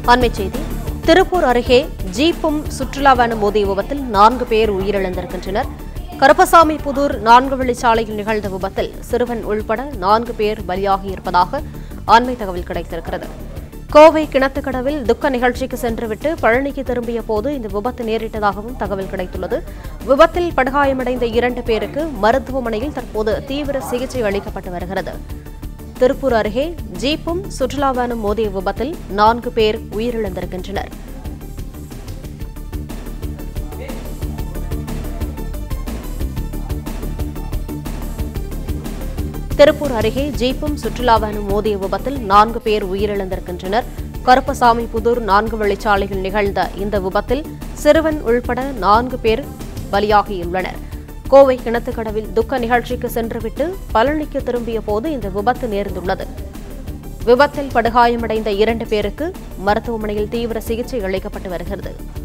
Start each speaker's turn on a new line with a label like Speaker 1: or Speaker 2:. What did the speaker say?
Speaker 1: அண்மைச் செய்தி திருப்பூர் அருகே ஜீப்பும் சுற்றுலா வேனும் மோதிய விபத்தில் நான்கு பேர் உயிரிழந்திருக்கின்றனர் கருப்பசாமி புதூர் நான்கு வழிச்சாலையில் நிகழ்ந்த விபத்தில் சிறுவன் உள்பட நான்கு பேர் பலியாகியிருப்பதாக அண்மை தகவல் கிடைத்திருக்கிறது கோவை கிணத்துக்கடவில் துக்க நிகழ்ச்சிக்கு சென்றுவிட்டு பழனிக்கு திரும்பிய போது இந்த விபத்து நேரிட்டதாகவும் தகவல் கிடைத்துள்ளது விபத்தில் படுகாயமடைந்த இரண்டு பேருக்கு மருத்துவமனையில் தற்போது தீவிர சிகிச்சை அளிக்கப்பட்டு வருகிறது திருப்பூர் அருகே ஜீப்பும் சுற்றுலா வேனும் மோதிய விபத்தில் நான்கு பேர் உயிரிழந்திருக்கின்றனர் திருப்பூர் அருகே ஜீப்பும் சுற்றுலா வேனும் மோதிய விபத்தில் நான்கு பேர் உயிரிழந்திருக்கின்றனர் கருப்பசாமி புதூர் நான்கு வழிச்சாலையில் நிகழ்ந்த இந்த விபத்தில் சிறுவன் உள்பட நான்கு பேர் பலியாகியுள்ளனர் கோவை கிணத்துக்கடவில் துக்க நிகழ்ச்சிக்கு சென்றுவிட்டு பழனிக்கு திரும்பிய போது இந்த விபத்து நேர்ந்துள்ளது விபத்தில் படுகாயமடைந்த இரண்டு பேருக்கு மருத்துவமனையில் தீவிர சிகிச்சை அளிக்கப்பட்டு வருகிறது